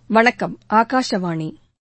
வணக்கம் ஆகாஷவாணி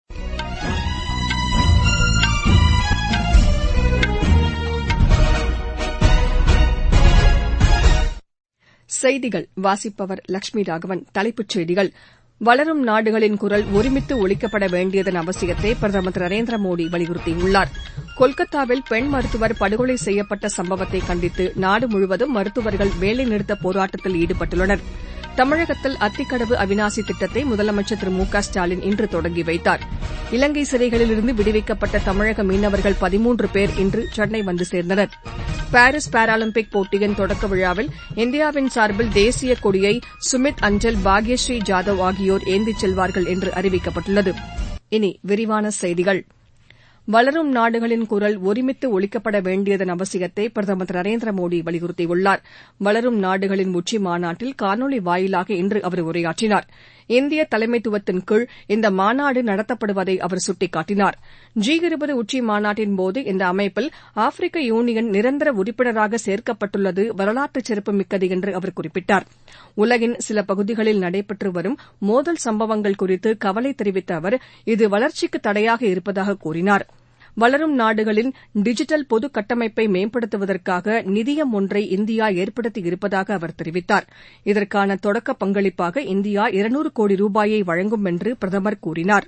செய்திகள் வாசிப்பவர் லட்சுமி ராகவன் தலைப்புச் செய்திகள் வளரும் நாடுகளின் குரல் ஒருமித்து ஒலிக்கப்பட வேண்டியதன் அவசியத்தை பிரதமர் திரு நரேந்திர மோடி வலியுறுத்தியுள்ளார் கொல்கத்தாவில் பெண் மருத்துவர் படுகொலை செய்யப்பட்ட சம்பவத்தை கண்டித்து நாடு முழுவதும் மருத்துவர்கள் வேலைநிறுத்த போராட்டத்தில் ஈடுபட்டுள்ளனர் தமிழகத்தில் அத்திக்கடவு அவினாசி திட்டத்தை முதலமைச்சர் திரு மு க ஸ்டாலின் இன்று தொடங்கி வைத்தார் இலங்கை சிறைகளிலிருந்து விடுவிக்கப்பட்ட தமிழக மீனவர்கள் பதிமூன்று பேர் இன்று சென்னை வந்து சேர்ந்தனர் பாரீஸ் பாராலிம்பிக் போட்டியின் தொடக்க விழாவில் இந்தியாவின் சார்பில் தேசிய கொடியை சுமித் அஞ்சல் பாக்யஸ்ரீ ஜாதவ் ஆகியோர் ஏந்திச் செல்வார்கள் என்று அறிவிக்கப்பட்டுள்ளது இனி விரிவான செய்திகள் வளரும் நாடுகளின் குரல் ஒருமித்து ஒலிக்கப்பட வேண்டியதன் அவசியத்தை பிரதமர் திரு நரேந்திர மோடி வலியுறுத்தியுள்ளார் வளரும் நாடுகளின் உச்சி மாநாட்டில் காணொலி வாயிலாக இன்று அவர் உரையாற்றினார் இந்திய தலைமைத்துவத்தின் கீழ் இந்த மாநாடு நடத்தப்படுவதை அவர் சுட்டிக்காட்டினார் ஜி இருபது உச்சி மாநாட்டின்போது இந்த அமைப்பில் ஆப்பிரிக்க யூனியன் நிரந்தர உறுப்பினராக சேர்க்கப்பட்டுள்ளது வரலாற்று சிறப்புமிக்கது என்று அவர் குறிப்பிட்டார் உலகின் சில பகுதிகளில் நடைபெற்று வரும் மோதல் சம்பவங்கள் குறித்து கவலை தெரிவித்த அவர் இது வளர்ச்சிக்கு தடையாக இருப்பதாக கூறினார் வளரும் நாடுகளின் டிஜிட்டல் பொது கட்டமைப்பை மேம்படுத்துவதற்காக நிதியம் ஒன்றை இந்தியா ஏற்படுத்தி இருப்பதாக அவர் தெரிவித்தார் இதற்கான தொடக்க பங்களிப்பாக இந்தியா இருநூறு கோடி ரூபாயை வழங்கும் என்று பிரதமர் கூறினார்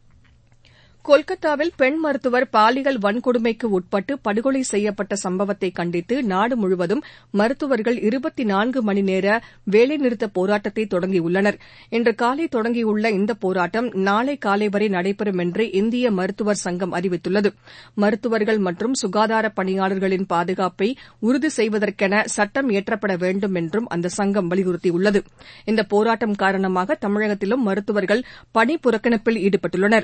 கொல்கத்தாவில் பெண் மருத்துவர் பாலியல் வன்கொடுமைக்கு உட்பட்டு படுகொலை செய்யப்பட்ட சம்பவத்தை கண்டித்து நாடு முழுவதும் மருத்துவர்கள் இருபத்தி நான்கு மணி நேர வேலைநிறுத்த போராட்டத்தை தொடங்கியுள்ளனர் இன்று காலை தொடங்கியுள்ள இந்த போராட்டம் நாளை காலை வரை நடைபெறும் என்று இந்திய மருத்துவர் சங்கம் அறிவித்துள்ளது மருத்துவர்கள் மற்றும் சுகாதார பணியாளர்களின் பாதுகாப்பை உறுதி செய்வதற்கென சட்டம் இயற்றப்பட வேண்டும் என்றும் அந்த சங்கம் வலியுறுத்தியுள்ளது இந்த போராட்டம் காரணமாக தமிழகத்திலும் மருத்துவர்கள் பணி புறக்கணிப்பில் ஈடுபட்டுள்ளனா்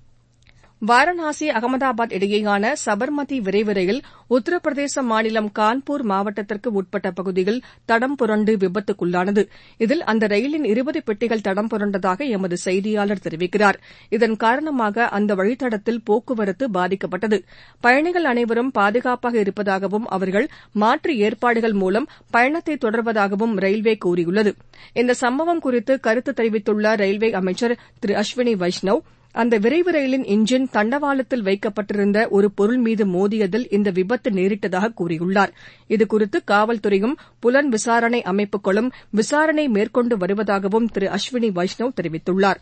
வாரணாசி அகமதாபாத் இடையேயான சபர்மதி விரைவு ரயில் உத்தரப்பிரதேச மாநிலம் கான்பூர் மாவட்டத்திற்கு உட்பட்ட பகுதியில் தடம் புரண்டு விபத்துக்குள்ளானது இதில் அந்த ரயிலின் இருபது பெட்டிகள் தடம் புரண்டதாக எமது செய்தியாளர் தெரிவிக்கிறார் இதன் காரணமாக அந்த வழித்தடத்தில் போக்குவரத்து பாதிக்கப்பட்டது பயணிகள் அனைவரும் பாதுகாப்பாக இருப்பதாகவும் அவர்கள் மாற்று ஏற்பாடுகள் மூலம் பயணத்தை தொடர்வதாகவும் ரயில்வே கூறியுள்ளது இந்த சம்பவம் குறித்து கருத்து தெரிவித்துள்ள ரயில்வே அமைச்சர் திரு அஸ்வினி வைஷ்ணவ் அந்த விரைவு ரயிலின் இன்ஜின் தண்டவாளத்தில் வைக்கப்பட்டிருந்த ஒரு பொருள் மீது மோதியதில் இந்த விபத்து நேரிட்டதாக கூறியுள்ளார் இதுகுறித்து காவல்துறையும் புலன் விசாரணை அமைப்புகளும் விசாரணை மேற்கொண்டு வருவதாகவும் திரு அஸ்வினி வைஷ்ணவ் தெரிவித்துள்ளார்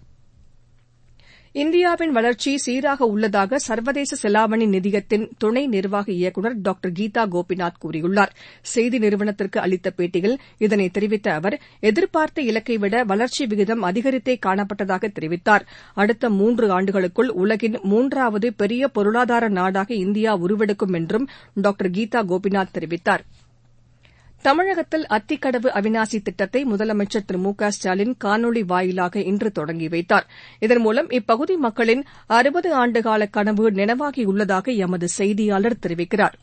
இந்தியாவின் வளர்ச்சி சீராக உள்ளதாக சர்வதேச செலாவணி நிதியத்தின் துணை நிர்வாக இயக்குநர் டாக்டர் கீதா கோபிநாத் கூறியுள்ளார் செய்தி நிறுவனத்திற்கு அளித்த பேட்டியில் இதனை தெரிவித்த அவர் எதிர்பார்த்த இலக்கை விட வளர்ச்சி விகிதம் அதிகரித்தே காணப்பட்டதாக தெரிவித்தார் அடுத்த மூன்று ஆண்டுகளுக்குள் உலகின் மூன்றாவது பெரிய பொருளாதார நாடாக இந்தியா உருவெடுக்கும் என்றும் டாக்டர் கீதா கோபிநாத் தெரிவித்தாா் தமிழகத்தில் அத்திக்கடவு அவினாசி திட்டத்தை முதலமைச்சர் திரு மு க ஸ்டாலின் காணொலி வாயிலாக இன்று தொடங்கி வைத்தார் இதன் மூலம் இப்பகுதி மக்களின் அறுபது ஆண்டுகால கனவு நனவாகியுள்ளதாக எமது செய்தியாளர் தெரிவிக்கிறார்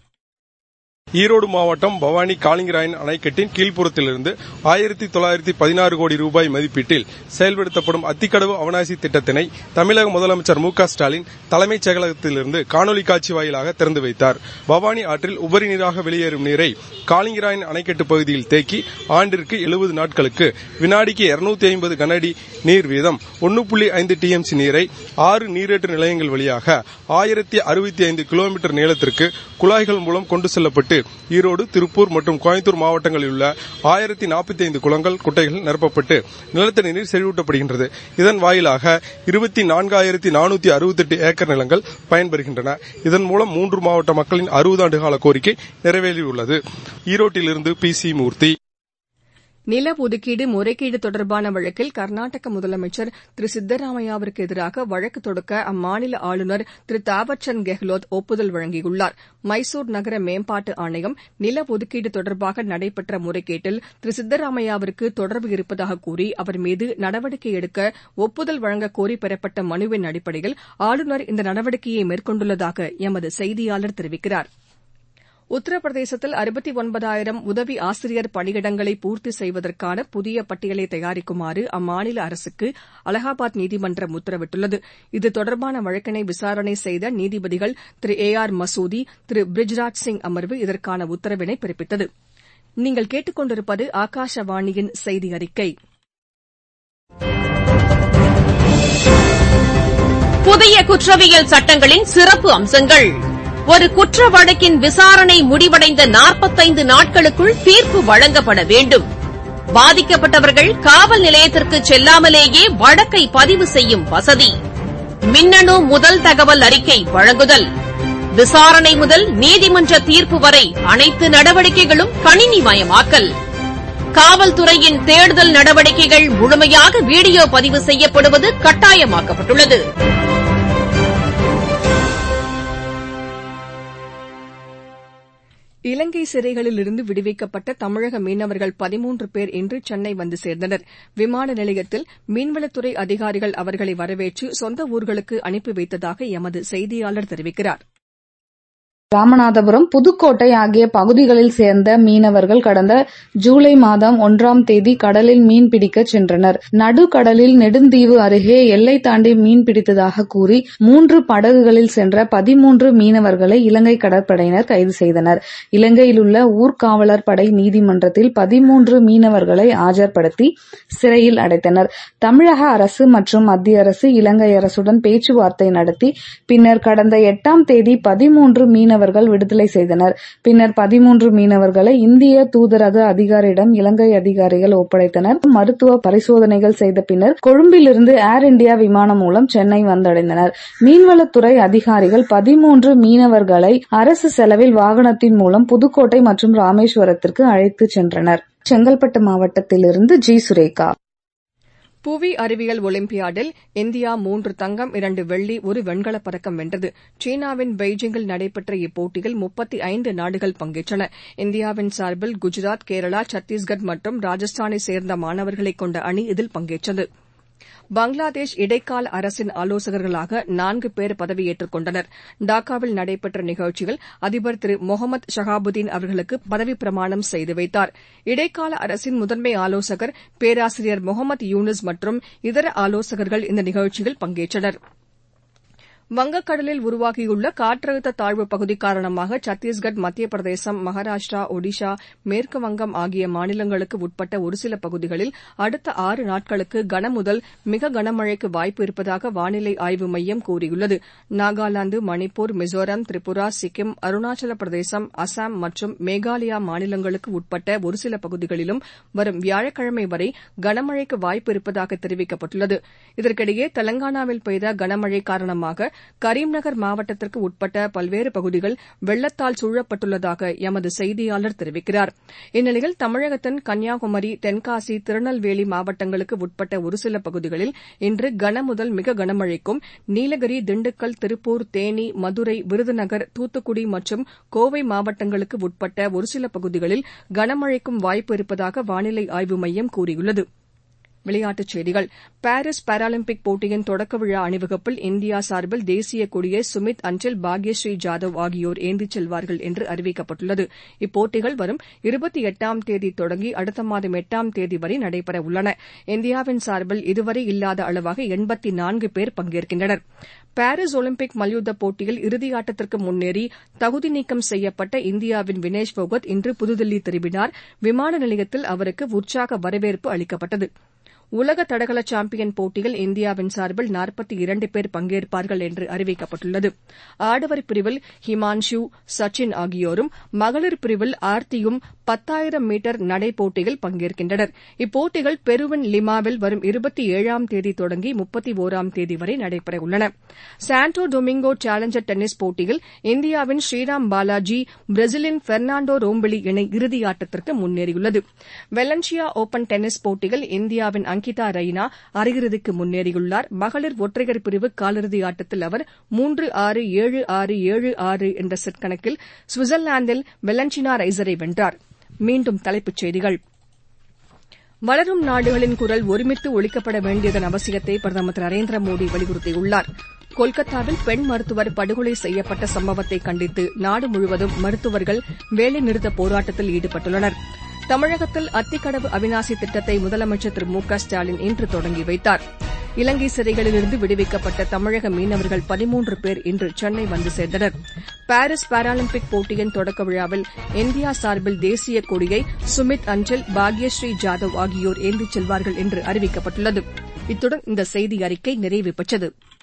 ஈரோடு மாவட்டம் பவானி காளிங்கராயன் அணைக்கட்டின் கீழ்ப்புறத்திலிருந்து ஆயிரத்தி தொள்ளாயிரத்தி பதினாறு கோடி ரூபாய் மதிப்பீட்டில் செயல்படுத்தப்படும் அத்திக்கடவு அவனாசி திட்டத்தினை தமிழக முதலமைச்சர் மு க ஸ்டாலின் தலைமைச் செயலகத்திலிருந்து காணொலி காட்சி வாயிலாக திறந்து வைத்தார் பவானி ஆற்றில் உபரி நீராக வெளியேறும் நீரை காளிங்கராயன் அணைக்கட்டு பகுதியில் தேக்கி ஆண்டிற்கு எழுபது நாட்களுக்கு வினாடிக்கு இருநூத்தி ஐம்பது கனஅடி நீர் வீதம் ஒன்னு புள்ளி ஐந்து டிஎம்சி நீரை ஆறு நீரேற்று நிலையங்கள் வழியாக ஆயிரத்தி அறுபத்தி ஐந்து கிலோமீட்டர் நீளத்திற்கு குழாய்கள் மூலம் கொண்டு செல்லப்பட்டு ஈரோடு திருப்பூர் மற்றும் கோயம்புத்தூர் மாவட்டங்களில் உள்ள ஆயிரத்தி நாற்பத்தி ஐந்து குளங்கள் குட்டைகள் நிரப்பப்பட்டு நிலத்தடி நீர் செறிவூட்டப்படுகின்றது இதன் வாயிலாக இருபத்தி நான்காயிரத்தி நானூத்தி அறுபத்தெட்டு ஏக்கர் நிலங்கள் பயன்பெறுகின்றன இதன் மூலம் மூன்று மாவட்ட மக்களின் அறுபது ஆண்டு கால கோரிக்கை நிறைவேறியுள்ளது ஈரோட்டிலிருந்து பி சி மூர்த்தி நில ஒதுக்கீடு முறைகேடு தொடர்பான வழக்கில் கர்நாடக முதலமைச்சர் திரு சித்தராமையாவிற்கு எதிராக வழக்கு தொடுக்க அம்மாநில ஆளுநர் திரு தாவர்சந்த் கெஹ்லோத் ஒப்புதல் வழங்கியுள்ளார் மைசூர் நகர மேம்பாட்டு ஆணையம் நில ஒதுக்கீடு தொடர்பாக நடைபெற்ற முறைகேட்டில் திரு சித்தராமையாவிற்கு தொடர்பு இருப்பதாக கூறி அவர் மீது நடவடிக்கை எடுக்க ஒப்புதல் வழங்க கோரி பெறப்பட்ட மனுவின் அடிப்படையில் ஆளுநர் இந்த நடவடிக்கையை மேற்கொண்டுள்ளதாக எமது செய்தியாளர் தெரிவிக்கிறாா் உத்தரப்பிரதேசத்தில் அறுபத்தி ஒன்பதாயிரம் உதவி ஆசிரியர் பணியிடங்களை பூர்த்தி செய்வதற்கான புதிய பட்டியலை தயாரிக்குமாறு அம்மாநில அரசுக்கு அலகாபாத் நீதிமன்றம் உத்தரவிட்டுள்ளது இது தொடர்பான வழக்கினை விசாரணை செய்த நீதிபதிகள் திரு ஏ ஆர் மசூதி திரு பிரிஜ்ராஜ் சிங் அமர்வு இதற்கான உத்தரவினை பிறப்பித்தது நீங்கள் கேட்டுக் கொண்டிருப்பது ஆகாஷவாணியின் செய்தி அறிக்கை புதிய குற்றவியல் சட்டங்களின் சிறப்பு அம்சங்கள் ஒரு குற்ற வழக்கின் விசாரணை முடிவடைந்த நாற்பத்தைந்து நாட்களுக்குள் தீர்ப்பு வழங்கப்பட வேண்டும் பாதிக்கப்பட்டவர்கள் காவல் நிலையத்திற்கு செல்லாமலேயே வழக்கை பதிவு செய்யும் வசதி மின்னணு முதல் தகவல் அறிக்கை வழங்குதல் விசாரணை முதல் நீதிமன்ற தீர்ப்பு வரை அனைத்து நடவடிக்கைகளும் கணினிமயமாக்கல் காவல்துறையின் தேடுதல் நடவடிக்கைகள் முழுமையாக வீடியோ பதிவு செய்யப்படுவது கட்டாயமாக்கப்பட்டுள்ளது இலங்கை சிறைகளில் இருந்து விடுவிக்கப்பட்ட தமிழக மீனவர்கள் பதிமூன்று பேர் இன்று சென்னை வந்து சேர்ந்தனர் விமான நிலையத்தில் மீன்வளத்துறை அதிகாரிகள் அவர்களை வரவேற்று சொந்த ஊர்களுக்கு அனுப்பி வைத்ததாக எமது செய்தியாளர் தெரிவிக்கிறார் ராமநாதபுரம் புதுக்கோட்டை ஆகிய பகுதிகளில் சேர்ந்த மீனவர்கள் கடந்த ஜூலை மாதம் ஒன்றாம் தேதி கடலில் மீன் பிடிக்க சென்றனர் நடுக்கடலில் நெடுந்தீவு அருகே எல்லை தாண்டி மீன் பிடித்ததாக கூறி மூன்று படகுகளில் சென்ற பதிமூன்று மீனவர்களை இலங்கை கடற்படையினர் கைது செய்தனர் இலங்கையில் உள்ள ஊர்காவலர் படை நீதிமன்றத்தில் பதிமூன்று மீனவர்களை ஆஜர்படுத்தி சிறையில் அடைத்தனர் தமிழக அரசு மற்றும் மத்திய அரசு இலங்கை அரசுடன் பேச்சுவார்த்தை நடத்தி பின்னர் கடந்த எட்டாம் தேதி பதிமூன்று மீனவர்கள் விடுதலை செய்தனர் பின்னர் பதிமூன்று மீனவர்களை இந்திய தூதரக அதிகாரியிடம் இலங்கை அதிகாரிகள் ஒப்படைத்தனர் மருத்துவ பரிசோதனைகள் செய்த பின்னர் கொழும்பிலிருந்து ஏர் இந்தியா விமானம் மூலம் சென்னை வந்தடைந்தனர் மீன்வளத்துறை அதிகாரிகள் பதிமூன்று மீனவர்களை அரசு செலவில் வாகனத்தின் மூலம் புதுக்கோட்டை மற்றும் ராமேஸ்வரத்திற்கு அழைத்துச் சென்றனர் செங்கல்பட்டு மாவட்டத்திலிருந்து ஜி சுரேகா புவி அறிவியல் ஒலிம்பியாடில் இந்தியா மூன்று தங்கம் இரண்டு வெள்ளி ஒரு வெண்கலப் பதக்கம் வென்றது சீனாவின் பெய்ஜிங்கில் நடைபெற்ற இப்போட்டியில் முப்பத்தி ஐந்து நாடுகள் பங்கேற்றன இந்தியாவின் சார்பில் குஜராத் கேரளா சத்தீஸ்கர் மற்றும் ராஜஸ்தானைச் சேர்ந்த மாணவர்களைக் கொண்ட அணி இதில் பங்கேற்றது பங்களாதேஷ் இடைக்கால அரசின் ஆலோசகர்களாக நான்கு பேர் பதவியேற்றுக் கொண்டனர் டாக்காவில் நடைபெற்ற நிகழ்ச்சியில் அதிபர் திரு முகமது ஷஹாபுதீன் அவர்களுக்கு பதவிப் பிரமாணம் செய்து வைத்தார் இடைக்கால அரசின் முதன்மை ஆலோசகர் பேராசிரியர் முகமது யூனிஸ் மற்றும் இதர ஆலோசகர்கள் இந்த நிகழ்ச்சியில் பங்கேற்றனர் வங்கக்கடலில் உருவாகியுள்ள காற்றழுத்த தாழ்வுப் பகுதி காரணமாக சத்தீஸ்கர் மத்திய பிரதேசம் மகாராஷ்டிரா ஒடிஷா மேற்குவங்கம் ஆகிய மாநிலங்களுக்கு உட்பட்ட ஒருசில பகுதிகளில் அடுத்த ஆறு நாட்களுக்கு கனமுதல் மிக கனமழைக்கு வாய்ப்பு இருப்பதாக வானிலை ஆய்வு மையம் கூறியுள்ளது நாகாலாந்து மணிப்பூர் மிசோராம் திரிபுரா சிக்கிம் அருணாச்சல பிரதேசம் அசாம் மற்றும் மேகாலயா மாநிலங்களுக்கு உட்பட்ட ஒருசில பகுதிகளிலும் வரும் வியாழக்கிழமை வரை கனமழைக்கு வாய்ப்பு இருப்பதாக தெரிவிக்கப்பட்டுள்ளது இதற்கிடையே தெலங்கானாவில் பெய்த கனமழை காரணமாக கரீம்நகர் மாவட்டத்திற்கு உட்பட்ட பல்வேறு பகுதிகள் வெள்ளத்தால் சூழப்பட்டுள்ளதாக எமது செய்தியாளர் தெரிவிக்கிறார் இந்நிலையில் தமிழகத்தின் கன்னியாகுமரி தென்காசி திருநெல்வேலி மாவட்டங்களுக்கு உட்பட்ட ஒருசில பகுதிகளில் இன்று கனமுதல் மிக கனமழைக்கும் நீலகிரி திண்டுக்கல் திருப்பூர் தேனி மதுரை விருதுநகர் தூத்துக்குடி மற்றும் கோவை மாவட்டங்களுக்கு உட்பட்ட ஒருசில பகுதிகளில் கனமழைக்கும் வாய்ப்பு இருப்பதாக வானிலை ஆய்வு மையம் கூறியுள்ளது விளையாட்டுச் செய்திகள் பாரீஸ் பாராலிம்பிக் போட்டியின் தொடக்க விழா அணிவகுப்பில் இந்தியா சார்பில் தேசிய கொடியை சுமித் அன்டில் பாக்யஸ்ரீ ஜாதவ் ஆகியோர் ஏந்திச் செல்வார்கள் என்று அறிவிக்கப்பட்டுள்ளது இப்போட்டிகள் வரும் இருபத்தி எட்டாம் தேதி தொடங்கி அடுத்த மாதம் எட்டாம் தேதி வரை நடைபெற உள்ளன இந்தியாவின் சார்பில் இதுவரை இல்லாத அளவாக எண்பத்தி நான்கு பேர் பங்கேற்கின்றனர் பாரீஸ் ஒலிம்பிக் மல்யுத்தப் போட்டியில் இறுதியாட்டத்திற்கு முன்னேறி தகுதி நீக்கம் செய்யப்பட்ட இந்தியாவின் வினேஷ் போகத் இன்று புதுதில்லி திரும்பினார் விமான நிலையத்தில் அவருக்கு உற்சாக வரவேற்பு அளிக்கப்பட்டது உலக தடகள சாம்பியன் போட்டியில் இந்தியாவின் சார்பில் நாற்பத்தி இரண்டு பேர் பங்கேற்பார்கள் என்று அறிவிக்கப்பட்டுள்ளது ஆடவர் பிரிவில் ஹிமான்ஷு சச்சின் ஆகியோரும் மகளிர் பிரிவில் ஆர்த்தியும் பத்தாயிரம் மீட்டர் நடை போட்டியில் பங்கேற்கின்றனர் இப்போட்டிகள் பெருவின் லிமாவில் வரும் இருபத்தி ஏழாம் தேதி தொடங்கி முப்பத்தி ஒராம் தேதி வரை நடைபெறவுள்ளன சாண்டோ டொமிங்கோ சேலஞ்சர் டென்னிஸ் போட்டியில் இந்தியாவின் ஸ்ரீராம் பாலாஜி பிரேசிலின் பெர்னாண்டோ ரோம்பிளி இணை இறுதியாட்டத்திற்கு முன்னேறியுள்ளது வெலன்சியா ஒபன் டென்னிஸ் போட்டியில் இந்தியாவின் அங்கிதா ரெய்னா அரையிறுதிக்கு முன்னேறியுள்ளார் மகளிர் ஒற்றையர் பிரிவு காலிறுதி ஆட்டத்தில் அவர் மூன்று ஆறு ஏழு ஆறு ஏழு ஆறு என்ற செட் கணக்கில் சுவிட்சர்லாந்தில் வெலன்சினா ரைசரை வென்றார் மீண்டும் தலைப்புச் செய்திகள் வளரும் நாடுகளின் குரல் ஒருமித்து ஒழிக்கப்பட வேண்டியதன் அவசியத்தை பிரதமர் திரு நரேந்திர மோடி வலியுறுத்தியுள்ளார் கொல்கத்தாவில் பெண் மருத்துவர் படுகொலை செய்யப்பட்ட சம்பவத்தை கண்டித்து நாடு முழுவதும் மருத்துவர்கள் வேலைநிறுத்த போராட்டத்தில் ஈடுபட்டுள்ளனர் தமிழகத்தில் அத்திக்கடவு அவினாசி திட்டத்தை முதலமைச்சர் திரு மு க ஸ்டாலின் இன்று தொடங்கி வைத்தார் இலங்கை சிறைகளிலிருந்து விடுவிக்கப்பட்ட தமிழக மீனவர்கள் பதிமூன்று பேர் இன்று சென்னை வந்து சேர்ந்தனர் பாரீஸ் பாராலிம்பிக் போட்டியின் தொடக்க விழாவில் இந்தியா சார்பில் தேசிய கொடியை சுமித் அஞ்சல் பாக்யஸ்ரீ ஜாதவ் ஆகியோர் ஏந்திச் செல்வார்கள் என்று அறிவிக்கப்பட்டுள்ளது இத்துடன் இந்த செய்தி அறிக்கை நிறைவு பெற்றது